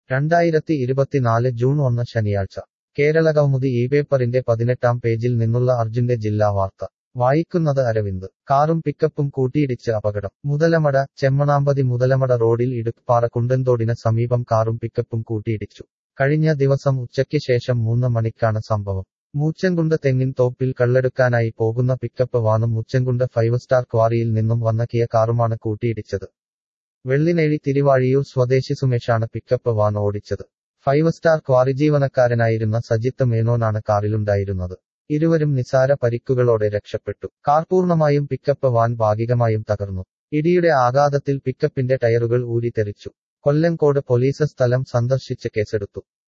രണ്ടായിരത്തി ഇരുപത്തിനാല് ജൂൺ ഒന്ന് ശനിയാഴ്ച കേരളകൗമുദി ഈ പേപ്പറിന്റെ പതിനെട്ടാം പേജിൽ നിന്നുള്ള അർജുന്റെ ജില്ലാ വാർത്ത വായിക്കുന്നത് അരവിന്ദ് കാറും പിക്കപ്പും കൂട്ടിയിടിച്ച് അപകടം മുതലമട ചെമ്മണാമ്പതി മുതലമട റോഡിൽ ഇടുപ്പാറ കുണ്ടൻതോടിന് സമീപം കാറും പിക്കപ്പും കൂട്ടിയിടിച്ചു കഴിഞ്ഞ ദിവസം ഉച്ചയ്ക്ക് ശേഷം മൂന്ന് മണിക്കാണ് സംഭവം മൂച്ചൻകുണ്ട് തെങ്ങിൻ തോപ്പിൽ കള്ളെടുക്കാനായി പോകുന്ന പിക്കപ്പ് വാനും മുച്ചൻകുണ്ട് ഫൈവ് സ്റ്റാർ ക്വാറിയിൽ നിന്നും വന്ന കിയ കാറുമാണ് കൂട്ടിയിടിച്ചത് വെള്ളിനേഴി തിരുവാഴിയൂർ സ്വദേശി സുമേഷാണ് പിക്കപ്പ് വാൻ ഓടിച്ചത് ഫൈവ് സ്റ്റാർ ക്വാറി ജീവനക്കാരനായിരുന്ന സജിത്ത് മേനോനാണ് കാറിലുണ്ടായിരുന്നത് ഇരുവരും നിസാര പരിക്കുകളോടെ രക്ഷപ്പെട്ടു കാർ പൂർണ്ണമായും പിക്കപ്പ് വാൻ ഭാഗികമായും തകർന്നു ഇടിയുടെ ആഘാതത്തിൽ പിക്കപ്പിന്റെ ടയറുകൾ ഊരി തെറിച്ചു കൊല്ലങ്കോട് പോലീസ് സ്ഥലം സന്ദർശിച്ച് കേസെടുത്തു